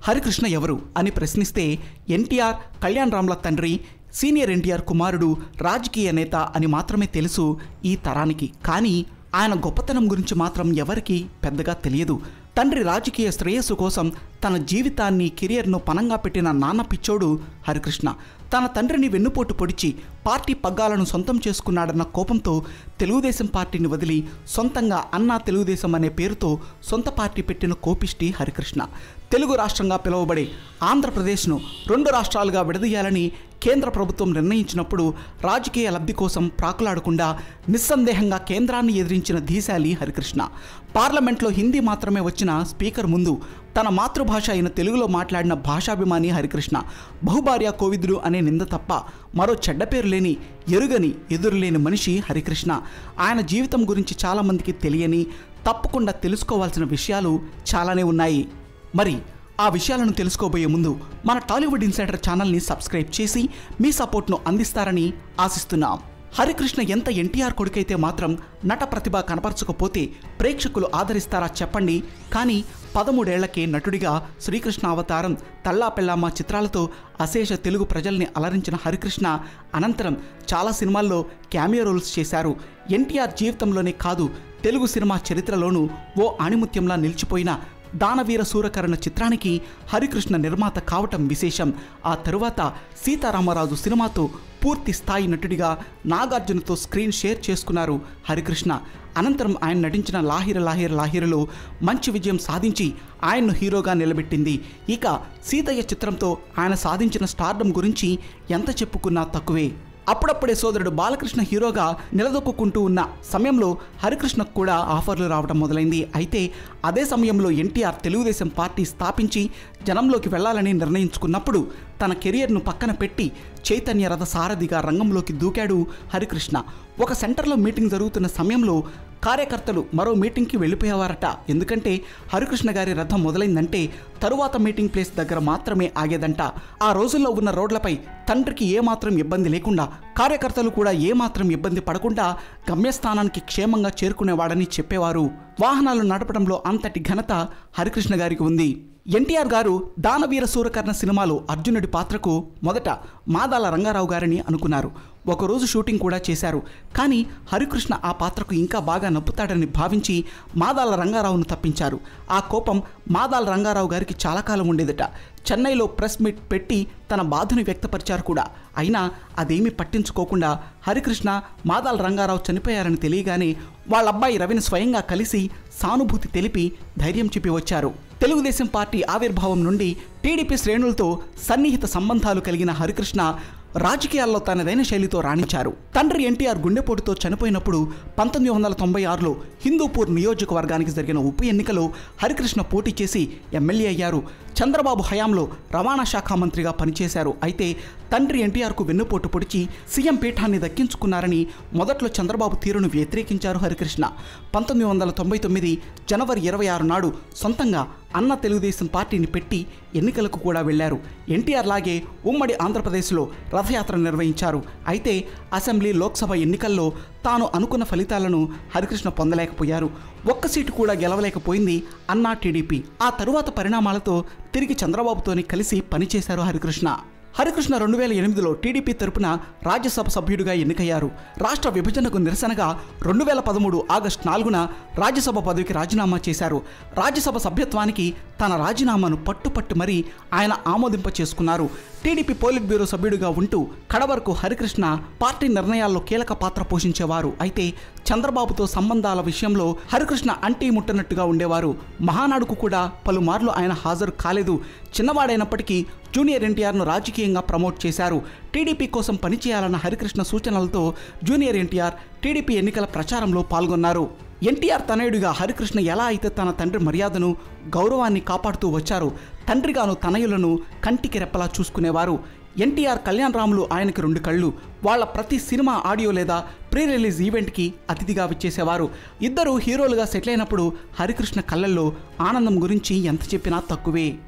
హరికృష్ణ ఎవరు అని ప్రశ్నిస్తే ఎన్టీఆర్ కళ్యాణ్ రామ్ల తండ్రి సీనియర్ ఎన్టీఆర్ కుమారుడు రాజకీయ నేత అని మాత్రమే తెలుసు ఈ తరానికి కానీ ఆయన గొప్పతనం గురించి మాత్రం ఎవరికీ పెద్దగా తెలియదు తండ్రి రాజకీయ శ్రేయస్సు కోసం తన జీవితాన్ని కెరియర్ను పనంగా పెట్టిన నాన్న పిచ్చోడు హరికృష్ణ తన తండ్రిని వెన్నుపోటు పొడిచి పార్టీ పగ్గాలను సొంతం చేసుకున్నాడన్న కోపంతో తెలుగుదేశం పార్టీని వదిలి సొంతంగా అన్నా తెలుగుదేశం అనే పేరుతో సొంత పార్టీ పెట్టిన కోపిష్టి హరికృష్ణ తెలుగు రాష్ట్రంగా పిలువబడే ఆంధ్రప్రదేశ్ను రెండు రాష్ట్రాలుగా విడదీయాలని కేంద్ర ప్రభుత్వం నిర్ణయించినప్పుడు రాజకీయ లబ్ధి కోసం ప్రాకులాడకుండా నిస్సందేహంగా కేంద్రాన్ని ఎదిరించిన ధీశాలి హరికృష్ణ పార్లమెంట్లో హిందీ మాత్రమే వచ్చిన స్పీకర్ ముందు తన మాతృభాష అయిన తెలుగులో మాట్లాడిన భాషాభిమాని హరికృష్ణ బహుభార్య కోవిదుడు అనే నింద తప్ప మరో చెడ్డ పేరు లేని ఎరుగని ఎదురులేని మనిషి హరికృష్ణ ఆయన జీవితం గురించి చాలామందికి తెలియని తప్పకుండా తెలుసుకోవాల్సిన విషయాలు చాలానే ఉన్నాయి మరి ఆ విషయాలను తెలుసుకోబోయే ముందు మన టాలీవుడ్ ఇన్సైడర్ ఛానల్ని సబ్స్క్రైబ్ చేసి మీ సపోర్ట్ను అందిస్తారని ఆశిస్తున్నాం హరికృష్ణ ఎంత ఎన్టీఆర్ కొడుకైతే మాత్రం నట ప్రతిభ కనపరచకపోతే ప్రేక్షకులు ఆదరిస్తారా చెప్పండి కానీ పదమూడేళ్లకే నటుడిగా శ్రీకృష్ణ అవతారం తల్లా పెళ్ళామ చిత్రాలతో అశేష తెలుగు ప్రజల్ని అలరించిన హరికృష్ణ అనంతరం చాలా సినిమాల్లో క్యామియో రోల్స్ చేశారు ఎన్టీఆర్ జీవితంలోనే కాదు తెలుగు సినిమా చరిత్రలోనూ ఓ ఆణిముత్యంలా నిలిచిపోయిన దానవీర సూరకరణ చిత్రానికి హరికృష్ణ నిర్మాత కావటం విశేషం ఆ తరువాత సీతారామరాజు సినిమాతో పూర్తి స్థాయి నటుడిగా నాగార్జునతో స్క్రీన్ షేర్ చేసుకున్నారు హరికృష్ణ అనంతరం ఆయన నటించిన లాహిర లాహిర లాహిరలో మంచి విజయం సాధించి ఆయన్ను హీరోగా నిలబెట్టింది ఇక సీతయ్య చిత్రంతో ఆయన సాధించిన స్టార్డమ్ గురించి ఎంత చెప్పుకున్నా తక్కువే అప్పుడప్పుడే సోదరుడు బాలకృష్ణ హీరోగా నిలదొక్కుంటూ ఉన్న సమయంలో హరికృష్ణకు కూడా ఆఫర్లు రావడం మొదలైంది అయితే అదే సమయంలో ఎన్టీఆర్ తెలుగుదేశం పార్టీ స్థాపించి జనంలోకి వెళ్ళాలని నిర్ణయించుకున్నప్పుడు తన కెరియర్ను పక్కన పెట్టి చైతన్య రథ సారథిగా రంగంలోకి దూకాడు హరికృష్ణ ఒక సెంటర్లో మీటింగ్ జరుగుతున్న సమయంలో కార్యకర్తలు మరో మీటింగ్కి వెళ్ళిపోయేవారట ఎందుకంటే హరికృష్ణ గారి రథం మొదలైందంటే తరువాత మీటింగ్ ప్లేస్ దగ్గర మాత్రమే ఆగేదంట ఆ రోజుల్లో ఉన్న రోడ్లపై తండ్రికి ఏమాత్రం ఇబ్బంది లేకుండా కార్యకర్తలు కూడా ఏమాత్రం ఇబ్బంది పడకుండా గమ్యస్థానానికి క్షేమంగా చేరుకునేవాడని చెప్పేవారు వాహనాలు నడపడంలో అంతటి ఘనత హరికృష్ణ గారికి ఉంది ఎన్టీఆర్ గారు దానవీర సూరకర్ణ సినిమాలో అర్జునుడి పాత్రకు మొదట మాదాల రంగారావు గారిని అనుకున్నారు ఒకరోజు షూటింగ్ కూడా చేశారు కానీ హరికృష్ణ ఆ పాత్రకు ఇంకా బాగా నప్పుతాడని భావించి మాదాల రంగారావును తప్పించారు ఆ కోపం మాదాల రంగారావు గారికి చాలా కాలం ఉండేదట చెన్నైలో ప్రెస్ మీట్ పెట్టి తన బాధను వ్యక్తపరిచారు కూడా అయినా అదేమీ పట్టించుకోకుండా హరికృష్ణ మాదాల రంగారావు చనిపోయారని తెలియగానే వాళ్ళ అబ్బాయి రవిని స్వయంగా కలిసి సానుభూతి తెలిపి ధైర్యం చెప్పి వచ్చారు తెలుగుదేశం పార్టీ ఆవిర్భావం నుండి టీడీపీ శ్రేణులతో సన్నిహిత సంబంధాలు కలిగిన హరికృష్ణ రాజకీయాల్లో తనదైన శైలితో రాణించారు తండ్రి ఎన్టీఆర్ గుండెపోటుతో చనిపోయినప్పుడు పంతొమ్మిది వందల తొంభై ఆరులో హిందూపూర్ నియోజకవర్గానికి జరిగిన ఉప ఎన్నికలో హరికృష్ణ పోటీ చేసి ఎమ్మెల్యే అయ్యారు చంద్రబాబు హయాంలో రవాణా శాఖ మంత్రిగా పనిచేశారు అయితే తండ్రి ఎన్టీఆర్కు వెన్నుపోటు పొడిచి సీఎం పీఠాన్ని దక్కించుకున్నారని మొదట్లో చంద్రబాబు తీరును వ్యతిరేకించారు హరికృష్ణ పంతొమ్మిది వందల తొంభై తొమ్మిది జనవరి ఇరవై ఆరు నాడు సొంతంగా అన్న తెలుగుదేశం పార్టీని పెట్టి ఎన్నికలకు కూడా వెళ్లారు ఎన్టీఆర్ లాగే ఉమ్మడి ఆంధ్రప్రదేశ్లో రథయాత్ర నిర్వహించారు అయితే అసెంబ్లీ లోక్సభ ఎన్నికల్లో తాను అనుకున్న ఫలితాలను హరికృష్ణ పొందలేకపోయారు ఒక్క సీటు కూడా గెలవలేకపోయింది అన్నా టీడీపీ ఆ తరువాత పరిణామాలతో తిరిగి చంద్రబాబుతోని కలిసి పనిచేశారు హరికృష్ణ హరికృష్ణ రెండు వేల ఎనిమిదిలో టీడీపీ తరపున రాజ్యసభ సభ్యుడిగా ఎన్నికయ్యారు రాష్ట్ర విభజనకు నిరసనగా రెండు వేల పదమూడు ఆగస్టు నాలుగున రాజ్యసభ పదవికి రాజీనామా చేశారు రాజ్యసభ సభ్యత్వానికి తన రాజీనామాను పట్టుపట్టు మరీ ఆయన ఆమోదింప చేసుకున్నారు టీడీపీ పోలిట్ బ్యూరో సభ్యుడిగా ఉంటూ కడవరకు హరికృష్ణ పార్టీ నిర్ణయాల్లో కీలక పాత్ర పోషించేవారు అయితే చంద్రబాబుతో సంబంధాల విషయంలో హరికృష్ణ అంటీ ముట్టనట్టుగా ఉండేవారు మహానాడుకు కూడా పలుమార్లు ఆయన హాజరు కాలేదు చిన్నవాడైనప్పటికీ జూనియర్ ఎన్టీఆర్ను రాజకీయంగా ప్రమోట్ చేశారు టీడీపీ కోసం పనిచేయాలన్న హరికృష్ణ సూచనలతో జూనియర్ ఎన్టీఆర్ టీడీపీ ఎన్నికల ప్రచారంలో పాల్గొన్నారు ఎన్టీఆర్ తనయుడిగా హరికృష్ణ ఎలా అయితే తన తండ్రి మర్యాదను గౌరవాన్ని కాపాడుతూ వచ్చారు తండ్రిగాను తనయులను కంటికి రెప్పలా చూసుకునేవారు ఎన్టీఆర్ కళ్యాణ్ రాములు ఆయనకి రెండు కళ్ళు వాళ్ళ ప్రతి సినిమా ఆడియో లేదా ప్రీ రిలీజ్ ఈవెంట్కి అతిథిగా విచ్చేసేవారు ఇద్దరు హీరోలుగా సెటిల్ అయినప్పుడు హరికృష్ణ కళ్ళల్లో ఆనందం గురించి ఎంత చెప్పినా తక్కువే